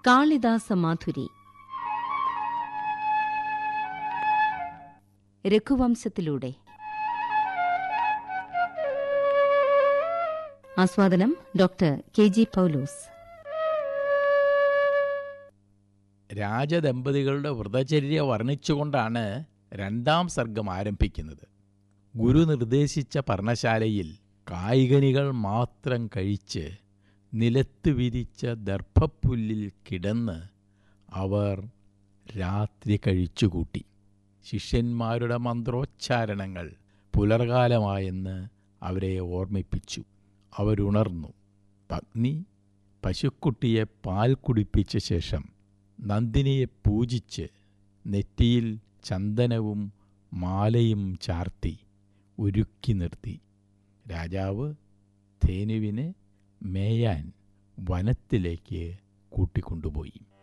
കാളിദാസ മാധുരി രഘുവംശത്തിലൂടെ ആസ്വാദനം doctor K G Paulose രാജദമ്പതികളുടെ വ്രതചര്യ വർണ്ണിച്ചുകൊണ്ടാണ് രണ്ടാം സർഗം ആരംഭിക്കുന്നത് ഗുരു നിർദ്ദേശിച്ച പർണശാലയിൽ കായികനികൾ മാത്രം കഴിച്ച് നിലത്ത് വിരിച്ച ദർഭപ്പുല്ലിൽ കിടന്ന് അവർ രാത്രി കഴിച്ചുകൂട്ടി ശിഷ്യന്മാരുടെ മന്ത്രോച്ചാരണങ്ങൾ പുലർകാലമായെന്ന് അവരെ ഓർമ്മിപ്പിച്ചു അവരുണർന്നു പത്നി പശുക്കുട്ടിയെ പാൽ കുടിപ്പിച്ച ശേഷം നന്ദിനിയെ പൂജിച്ച് നെറ്റിയിൽ ചന്ദനവും മാലയും ചാർത്തി ഒരുക്കി നിർത്തി രാജാവ് ധേനുവിനെ മേയാൻ വനത്തിലേക്ക് കൂട്ടിക്കൊണ്ടുപോയി